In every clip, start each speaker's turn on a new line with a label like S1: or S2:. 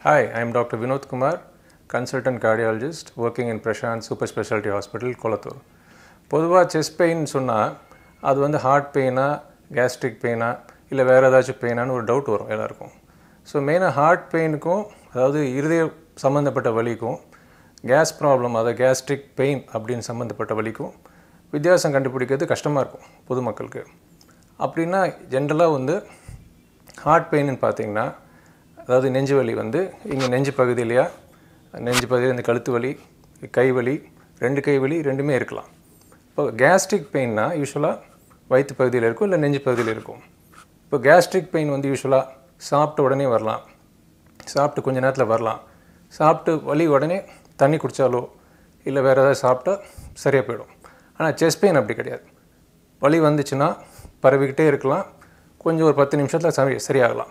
S1: Hi, I am Dr. Vinod Kumar, consultant cardiologist working in Prashant Super Specialty Hospital, Kolattur. பொதுவாக chest pain சொன்னால் அது வந்து heart பெயினா gastric பெயினா இல்லை வேறு ஏதாச்சும் பெயினான்னு ஒரு டவுட் வரும் எல்லாருக்கும் ஸோ மெயினாக ஹார்ட் பெயினுக்கும் அதாவது இருதய சம்மந்தப்பட்ட வலிக்கும் கேஸ் ப்ராப்ளம் அதாவது கேஸ்ட்ரிக் பெயின் அப்படின்னு சம்மந்தப்பட்ட வலிக்கும் வித்தியாசம் கண்டுபிடிக்கிறது கஷ்டமாக இருக்கும் பொதுமக்களுக்கு அப்படின்னா ஜென்ரலாக வந்து ஹார்ட் பெயின்னு பார்த்தீங்கன்னா அதாவது நெஞ்சு வலி வந்து இங்கே நெஞ்சு பகுதியிலையா நெஞ்சு பகுதியில் இந்த கழுத்து வலி கை வலி ரெண்டு கை வலி ரெண்டுமே இருக்கலாம் இப்போ கேஸ்ட்ரிக் பெயின்னா யூஸ்வலாக வயிற்று பகுதியில் இருக்கும் இல்லை நெஞ்சு பகுதியில் இருக்கும் இப்போ கேஸ்ட்ரிக் பெயின் வந்து யூஸ்வலாக சாப்பிட்ட உடனே வரலாம் சாப்பிட்டு கொஞ்ச நேரத்தில் வரலாம் சாப்பிட்டு வலி உடனே தண்ணி குடித்தாலோ இல்லை வேறு ஏதாவது சாப்பிட்டா சரியாக போயிடும் ஆனால் செஸ்ட் பெயின் அப்படி கிடையாது வலி வந்துச்சுன்னா பரவிக்கிட்டே இருக்கலாம் கொஞ்சம் ஒரு பத்து நிமிஷத்தில் சரி சரியாகலாம்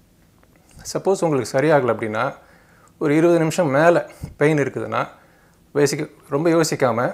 S1: சப்போஸ் உங்களுக்கு சரியாகலை அப்படின்னா ஒரு இருபது நிமிஷம் மேலே பெயின் இருக்குதுன்னா பேசிக்க ரொம்ப யோசிக்காமல்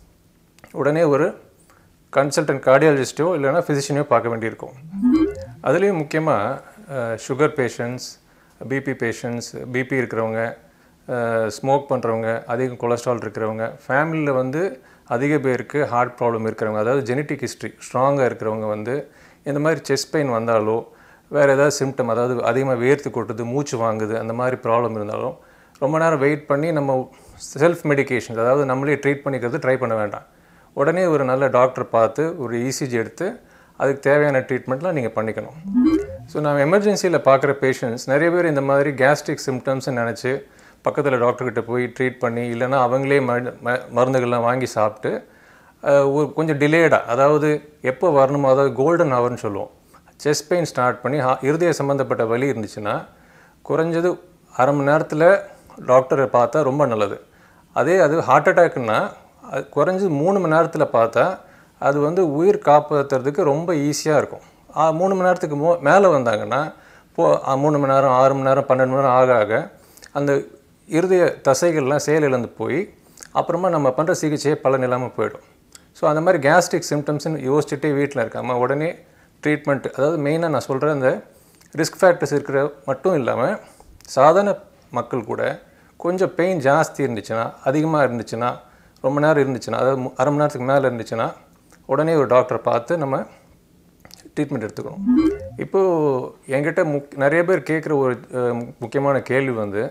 S1: உடனே ஒரு கன்சல்டன்ட் கார்டியாலஜிஸ்ட்டோ இல்லைனா ஃபிசிஷியனையோ பார்க்க வேண்டியிருக்கும் அதுலேயும் முக்கியமாக sugar patients BP patients BP இருக்கிறவங்க ஸ்மோக் பண்ணுறவங்க அதிக கொலஸ்ட்ரால் இருக்கிறவங்க ஃபேமிலியில் வந்து அதிக பேருக்கு ஹார்ட் ப்ராப்ளம் இருக்கிறவங்க அதாவது ஜெனட்டிக் ஹிஸ்ட்ரி ஸ்ட்ராங்காக இருக்கிறவங்க வந்து இந்த மாதிரி செஸ்ட் பெயின் வந்தாலோ வேறு ஏதாவது சிம்டம் அதாவது அதிகமாக வேர்த்து கொட்டுது மூச்சு வாங்குது அந்த மாதிரி ப்ராப்ளம் இருந்தாலும் ரொம்ப நேரம் வெயிட் பண்ணி நம்ம செல்ஃப் மெடிகேஷன் அதாவது நம்மளே ட்ரீட் பண்ணிக்கிறது ட்ரை பண்ண வேண்டாம் உடனே ஒரு நல்ல டாக்டர் பார்த்து ஒரு இசிஜி எடுத்து அதுக்கு தேவையான ட்ரீட்மெண்ட்லாம் நீங்கள் பண்ணிக்கணும் ஸோ நான் எமர்ஜென்சியில் பார்க்குற பேஷண்ட்ஸ் நிறைய பேர் இந்த மாதிரி கேஸ்ட்ரிக் சிம்டம்ஸ்னு நினச்சி பக்கத்தில் டாக்டர்கிட்ட போய் ட்ரீட் பண்ணி இல்லைன்னா அவங்களே மருந்துகள்லாம் வாங்கி சாப்பிட்டு ஒரு கொஞ்சம் டிலேடாக அதாவது எப்போ வரணுமோ அதாவது கோல்டன் ஹவர்னு சொல்லுவோம் செஸ்ட் பெயின் ஸ்டார்ட் பண்ணி இருதய சம்மந்தப்பட்ட வலி இருந்துச்சுன்னா குறைஞ்சது அரை மணி நேரத்தில் டாக்டரை பார்த்தா ரொம்ப நல்லது அதே அது ஹார்ட் அட்டாக்னா அது குறைஞ்சது மூணு மணி நேரத்தில் பார்த்தா அது வந்து உயிர் காப்பாற்றுறதுக்கு ரொம்ப ஈஸியாக இருக்கும் மூணு மணி நேரத்துக்கு மோ மேலே வந்தாங்கன்னா போ மூணு மணி நேரம் ஆறு மணி நேரம் பன்னெண்டு மணி நேரம் ஆக ஆக அந்த இருதய தசைகள்லாம் செயலிழந்து போய் அப்புறமா நம்ம பண்ணுற சிகிச்சையே பலன் இல்லாமல் போயிடும் ஸோ அந்த மாதிரி கேஸ்ட்ரிக் சிம்டம்ஸ்னு யோசிச்சுட்டே வீட்டில் இருக்காமல் உடனே ட்ரீட்மெண்ட் அதாவது மெயினாக நான் சொல்கிற அந்த ரிஸ்க் ஃபேக்டர்ஸ் இருக்கிற மட்டும் இல்லாமல் சாதாரண மக்கள் கூட கொஞ்சம் பெயின் ஜாஸ்தி இருந்துச்சுன்னா அதிகமாக இருந்துச்சுன்னா ரொம்ப நேரம் இருந்துச்சுன்னா அதாவது அரை மணி நேரத்துக்கு மேலே இருந்துச்சுன்னா உடனே ஒரு டாக்டரை பார்த்து நம்ம ட்ரீட்மெண்ட் எடுத்துக்கணும் இப்போது என்கிட்ட முக் நிறைய பேர் கேட்குற ஒரு முக்கியமான கேள்வி வந்து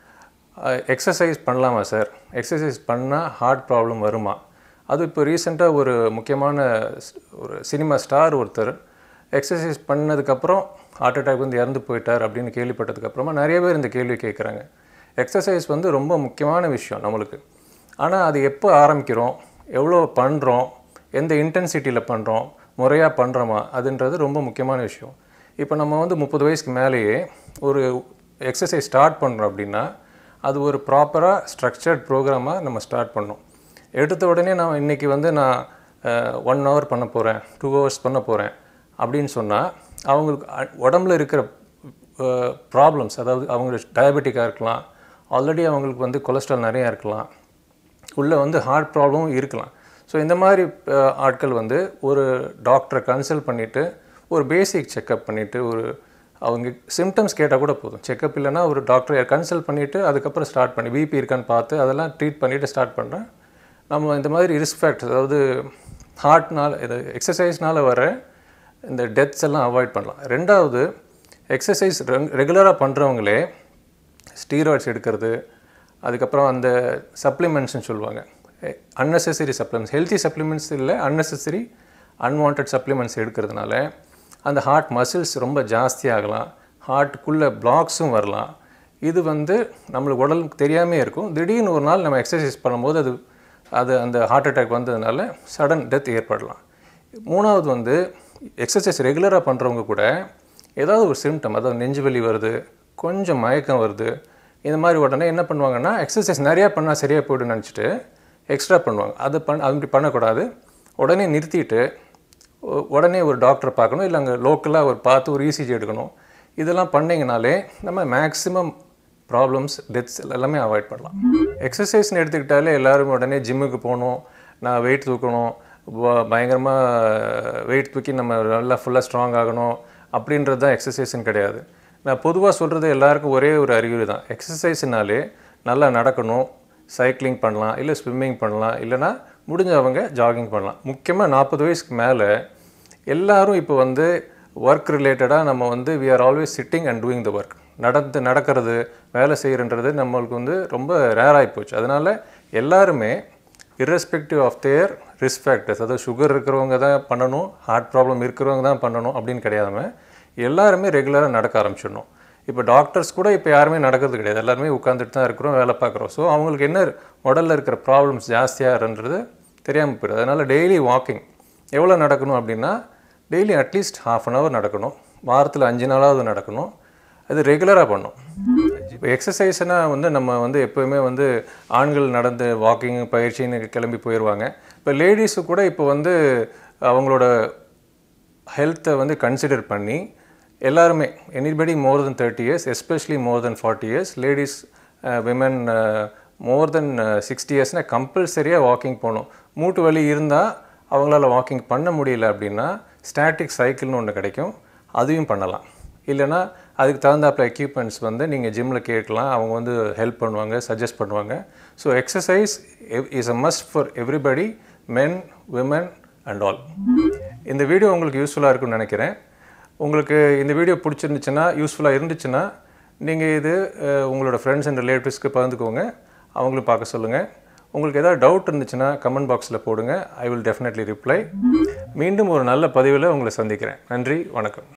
S1: எக்ஸசைஸ் பண்ணலாமா சார் எக்ஸசைஸ் பண்ணால் ஹார்ட் ப்ராப்ளம் வருமா அது இப்போ ரீசெண்டாக ஒரு முக்கியமான ஒரு சினிமா ஸ்டார் ஒருத்தர் எக்ஸசைஸ் பண்ணதுக்கப்புறம் ஹார்ட் அட்டாக் வந்து இறந்து போயிட்டார் அப்படின்னு கேள்விப்பட்டதுக்கப்புறமா நிறைய பேர் இந்த கேள்வி கேட்குறாங்க எக்ஸசைஸ் வந்து ரொம்ப முக்கியமான விஷயம் நம்மளுக்கு ஆனால் அது எப்போ ஆரம்பிக்கிறோம் எவ்வளோ பண்ணுறோம் எந்த இன்டென்சிட்டியில் பண்ணுறோம் முறையாக பண்ணுறோமா அதுன்றது ரொம்ப முக்கியமான விஷயம் இப்போ நம்ம வந்து முப்பது வயசுக்கு மேலேயே ஒரு எக்ஸசைஸ் ஸ்டார்ட் பண்ணுறோம் அப்படின்னா அது ஒரு ப்ராப்பராக ஸ்ட்ரக்சர்ட் ப்ரோக்ராமாக நம்ம ஸ்டார்ட் பண்ணோம் எடுத்த உடனே நான் இன்றைக்கி வந்து நான் ஒன் ஹவர் பண்ண போகிறேன் டூ ஹவர்ஸ் பண்ண போகிறேன் அப்படின்னு சொன்னால் அவங்களுக்கு உடம்புல இருக்கிற ப்ராப்ளம்ஸ் அதாவது அவங்க டயபெட்டிக்காக இருக்கலாம் ஆல்ரெடி அவங்களுக்கு வந்து கொலஸ்ட்ரால் நிறையா இருக்கலாம் உள்ளே வந்து ஹார்ட் ப்ராப்ளமும் இருக்கலாம் ஸோ இந்த மாதிரி ஆட்கள் வந்து ஒரு டாக்டரை கன்சல்ட் பண்ணிவிட்டு ஒரு பேசிக் செக்கப் பண்ணிவிட்டு ஒரு அவங்க சிம்டம்ஸ் கேட்டால் கூட போதும் செக்கப் இல்லைன்னா ஒரு டாக்டரை கன்சல்ட் பண்ணிவிட்டு அதுக்கப்புறம் ஸ்டார்ட் பண்ணி பிபி இருக்கான்னு பார்த்து அதெல்லாம் ட்ரீட் பண்ணிவிட்டு ஸ்டார்ட் பண்ணுறேன் நம்ம இந்த மாதிரி ரிஸ்க் ஃபேக்டர்ஸ் அதாவது ஹார்ட்னால் இது எக்ஸசைஸ்னால் வர இந்த டெத்ஸ் எல்லாம் அவாய்ட் பண்ணலாம் ரெண்டாவது எக்ஸசைஸ் ரெகுலராக பண்ணுறவங்களே ஸ்டீராய்ட்ஸ் எடுக்கிறது அதுக்கப்புறம் அந்த சப்ளிமெண்ட்ஸ்னு சொல்லுவாங்க அன்னெசரி சப்ளிமெண்ட்ஸ் ஹெல்த்தி சப்ளிமெண்ட்ஸ் இல்லை அன்னெசரி அன்வான்ட் சப்ளிமெண்ட்ஸ் எடுக்கிறதுனால அந்த ஹார்ட் மசில்ஸ் ரொம்ப ஜாஸ்தியாகலாம் ஹார்ட்டுக்குள்ளே பிளாக்ஸும் வரலாம் இது வந்து நம்மளுக்கு உடலுக்கு தெரியாமே இருக்கும் திடீர்னு ஒரு நாள் நம்ம எக்ஸசைஸ் பண்ணும்போது அது அது அந்த ஹார்ட் அட்டாக் வந்ததுனால சடன் டெத் ஏற்படலாம் மூணாவது வந்து எக்ஸசைஸ் ரெகுலராக பண்ணுறவங்க கூட ஏதாவது ஒரு சிம்டம் அதாவது நெஞ்சு வலி வருது கொஞ்சம் மயக்கம் வருது இந்த மாதிரி உடனே என்ன பண்ணுவாங்கன்னா எக்ஸசைஸ் நிறையா பண்ணால் சரியாக போய்டுன்னு நினச்சிட்டு எக்ஸ்ட்ரா பண்ணுவாங்க அது பண்ண அப்படி பண்ணக்கூடாது உடனே நிறுத்திட்டு உடனே ஒரு டாக்டரை பார்க்கணும் இல்லை அங்கே லோக்கலாக ஒரு பார்த்து ஒரு இசிஜி எடுக்கணும் இதெல்லாம் பண்ணிங்கனாலே நம்ம மேக்ஸிமம் ப்ராப்ளம்ஸ் டெத்ஸ் எல்லாமே அவாய்ட் பண்ணலாம் எக்ஸசைஸ்னு எடுத்துக்கிட்டாலே எல்லோரும் உடனே ஜிம்முக்கு போகணும் நான் வெயிட் தூக்கணும் பயங்கரமாக வெயிட் தூக்கி நம்ம நல்லா ஃபுல்லாக ஸ்ட்ராங் ஆகணும் அப்படின்றது தான் எக்ஸசைஸ்ன்னு கிடையாது நான் பொதுவாக சொல்கிறது எல்லாருக்கும் ஒரே ஒரு அறிகுறி தான் எக்ஸசைஸ்னாலே நல்லா நடக்கணும் சைக்கிளிங் பண்ணலாம் இல்லை ஸ்விம்மிங் பண்ணலாம் இல்லைனா முடிஞ்சவங்க ஜாகிங் பண்ணலாம் முக்கியமாக நாற்பது வயசுக்கு மேலே எல்லாரும் இப்போ வந்து ஒர்க் ரிலேட்டடாக நம்ம வந்து we are always sitting and doing the work நடந்து நடக்கிறது வேலை செய்கிறன்றது நம்மளுக்கு வந்து ரொம்ப ரேராகி போச்சு அதனால் எல்லாருமே irrespective of their risk factors அதாவது சுகர் இருக்கிறவங்க தான் பண்ணணும் ஹார்ட் ப்ராப்ளம் இருக்கிறவங்க தான் பண்ணணும் அப்படின்னு கிடையாதுங்க எல்லாருமே ரெகுலராக நடக்க ஆரம்பிச்சிடணும் இப்போ டாக்டர்ஸ் கூட இப்போ யாருமே நடக்கிறது கிடையாது எல்லாருமே உட்காந்துட்டு தான் இருக்கிறோம் வேலை பார்க்குறோம் ஸோ அவங்களுக்கு என்ன உடலில் இருக்கிற ப்ராப்ளம்ஸ் ஜாஸ்தியாகன்றது தெரியாமல் போயிடுது அதனால் டெய்லி வாக்கிங் எவ்வளோ நடக்கணும் அப்படின்னா daily at least half an hour நடக்கணும் வாரத்தில் அஞ்சு நாளாவது நடக்கணும் அது ரெகுலராக பண்ணும் இப்போ எக்ஸசைஸ்னால் வந்து நம்ம வந்து எப்போவுமே வந்து ஆண்கள் நடந்து வாக்கிங் பயிற்சின்னு கிளம்பி போயிடுவாங்க இப்போ லேடிஸு கூட இப்போ வந்து அவங்களோட ஹெல்த்தை வந்து கன்சிடர் பண்ணி எல்லாருமே anybody more than thirty years especially more than forty years ladies women more than சிக்ஸ்டி இயர்ஸ்னால் கம்பல்சரியாக வாக்கிங் போகணும் மூட்டு வலி இருந்தால் அவங்களால வாக்கிங் பண்ண முடியல அப்படின்னா ஸ்டாட்டிக் சைக்கிள்னு ஒன்று கிடைக்கும் அதையும் பண்ணலாம் இல்லைன்னா அதுக்கு தகுந்தாப்புல எக்யூப்மெண்ட்ஸ் வந்து நீங்கள் ஜிம்மில் கேட்கலாம் அவங்க வந்து ஹெல்ப் பண்ணுவாங்க சஜஸ்ட் பண்ணுவாங்க so exercise is a must for everybody men women and all இந்த வீடியோ உங்களுக்கு யூஸ்ஃபுல்லாக இருக்கும்னு நினைக்கிறேன் உங்களுக்கு இந்த வீடியோ பிடிச்சிருந்துச்சுன்னா யூஸ்ஃபுல்லாக இருந்துச்சுன்னா நீங்கள் இது அஹ், உங்களோட ஃப்ரெண்ட்ஸ் அண்ட் ரிலேட்டிவ்ஸ்க்கு பகிர்ந்துக்கோங்க அவங்களும் பார்க்க சொல்லுங்கள் உங்களுக்கு ஏதாவது டவுட் இருந்துச்சுன்னா கமெண்ட் பாக்ஸில் போடுங்க ஐ வில் டெஃபினெட்லி ரிப்ளை மீண்டும் ஒரு நல்ல பதிவில் உங்களை சந்திக்கிறேன் நன்றி வணக்கம்